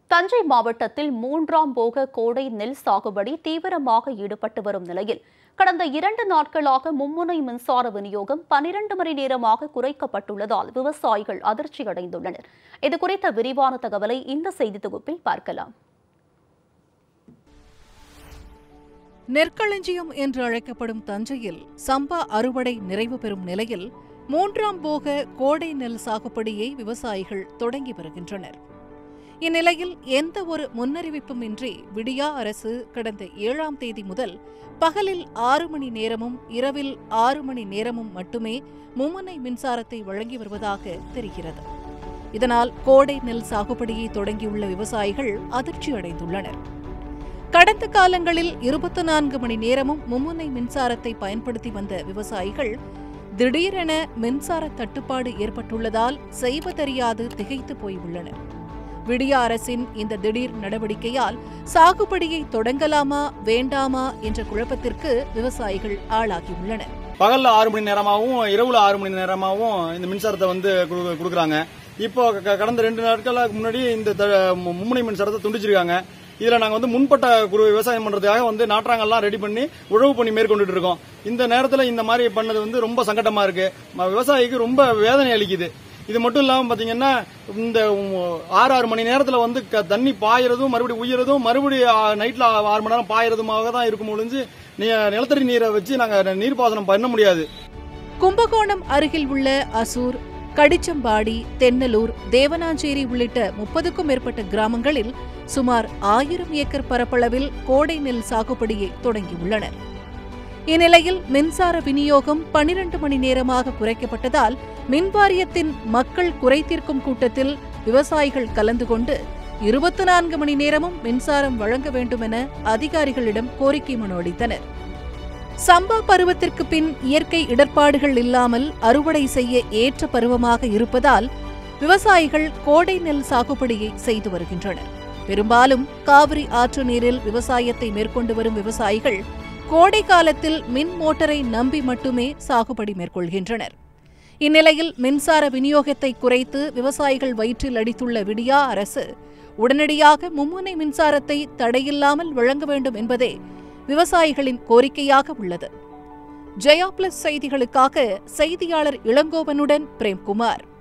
தஞ்சை மாவட்டத்தில் மூன்றாம் போக கோடை நெல் சாகுபடி தீவிரமாக ஈடுபட்டு வரும் நிலையில் கடந்த இரண்டு நாட்களாக மும்முனை மின்சார விநியோகம் பனிரண்டு மணி நேரமாக குறைக்கப்பட்டுள்ளதால் விவசாயிகள் அதிர்ச்சி அடைந்துள்ளனர் இதுகுறித்த விரிவான தகவலை இந்த செய்தி தொகுப்பில் பார்க்கலாம் நெற்களஞ்சியம் என்று அழைக்கப்படும் தஞ்சையில் சம்பா அறுவடை நிறைவு பெறும் நிலையில் மூன்றாம் போக கோடை நெல் சாகுபடியை விவசாயிகள் தொடங்கி வருகின்றனர் இந்நிலையில் எந்த ஒரு முன்னறிவிப்பும் இன்றி விடியா அரசு கடந்த ஏழாம் தேதி முதல் பகலில் ஆறு மணி நேரமும் இரவில் ஆறு மணி நேரமும் மட்டுமே மும்முனை மின்சாரத்தை வழங்கி வருவதாக தெரிகிறது இதனால் கோடை நெல் சாகுபடியை தொடங்கியுள்ள விவசாயிகள் அதிர்ச்சி அடைந்துள்ளனர் கடந்த காலங்களில் இருபத்தி நான்கு மணி நேரமும் மும்முனை மின்சாரத்தை பயன்படுத்தி வந்த விவசாயிகள் திடீரென மின்சார தட்டுப்பாடு ஏற்பட்டுள்ளதால் செய்வதறியாது திகைத்து போய் உள்ளனர் விடியா அரசின் இந்த திடீர் நடவடிக்கையால் சாகுபடியை தொடங்கலாமா வேண்டாமா என்ற குழப்பத்திற்கு விவசாயிகள் ஆளாகியுள்ளனர் பகல்ல ஆறு மணி நேரமாகவும் இரவுல ஆறு மணி நேரமாகவும் இந்த மின்சாரத்தை வந்து குடு- கொடுக்குறாங்க இப்போ க- கடந்த ரெண்டு நாட்களுக்கு முன்னாடி இந்த த- மு- மும்முனை மின்சாரத்தை துண்டிச்சிருக்காங்க இதுல நாங்க வந்து முன்பட்ட குறு விவசாயம் பண்றதுக்காக வந்து நாற்றாங்கெல்லாம் ரெடி பண்ணி உழவு பண்ணி மேற்கொண்டுட்டு இருக்கோம் இந்த நேரத்துல இந்த மாதிரி பண்ணது வந்து ரொம்ப சங்கடமா இருக்கு ம- விவசாயிக்கு ரொம்ப வேதனை அளிக்குது இது மட்டும் இல்லாம பாத்தீங்கன்னா இந்த உம், ஆறு ஆறு மணி நேரத்துல வந்து க- தண்ணி பாயறதும் மறுபடியும் உயரதும் மறுபடியும் ஆ, நைட்ல ஆறு மணி நேரம் பாயறதுமாக தான் இருக்கும் ஒழிஞ்சு நீ நிலத்தடி நீரை வச்சு நாங்க நீர்ப்பாசனம் பண்ண முடியாது கும்பகோணம் அருகில் உள்ள அசூர் கடிச்சம்பாடி தென்னலூர் தேவனாஞ்சேரி உள்ளிட்ட முப்பதுக்கும் மேற்பட்ட கிராமங்களில் சுமார் ஆயிரம் ஏக்கர் பரப்பளவில் கோடை நெல் சாகுபடியை தொடங்கியுள்ளனர் இந்நிலையில் மின்சார விநியோகம் பனிரண்டு மணி நேரமாக குறைக்கப்பட்டதால் மின்வாரியத்தின் மக்கள் குறைதீர்க்கும் கூட்டத்தில் விவசாயிகள் கலந்து கொண்டு இருபத்தி நான்கு மணி நேரமும் மின்சாரம் வழங்க வேண்டும் என அதிகாரிகளிடம் கோரிக்கை மனு அளித்தனர் சம்பா பருவத்திற்கு பின் இயற்கை இடர்பாடுகள் இல்லாமல் அறுவடை செய்ய ஏற்ற பருவமாக இருப்பதால் விவசாயிகள் கோடை நெல் சாகுபடியை செய்து வருகின்றனர் பெரும்பாலும் காவிரி ஆற்று நீரில் விவசாயத்தை மேற்கொண்டு வரும் விவசாயிகள் கோடை காலத்தில் மின் மோட்டரை நம்பி மட்டுமே சாகுபடி மேற்கொள்கின்றனர் இந்நிலையில் மின்சார விநியோகத்தை குறைத்து விவசாயிகள் வயிற்றில் அடித்துள்ள விடியா அரசு உடனடியாக மும்முனை மின்சாரத்தை தடையில்லாமல் வழங்க வேண்டும் என்பதே விவசாயிகளின் கோரிக்கையாக உள்ளது ஜெயா பிளஸ் செய்திகளுக்காக செய்தியாளர் இளங்கோவனுடன் பிரேம்குமார்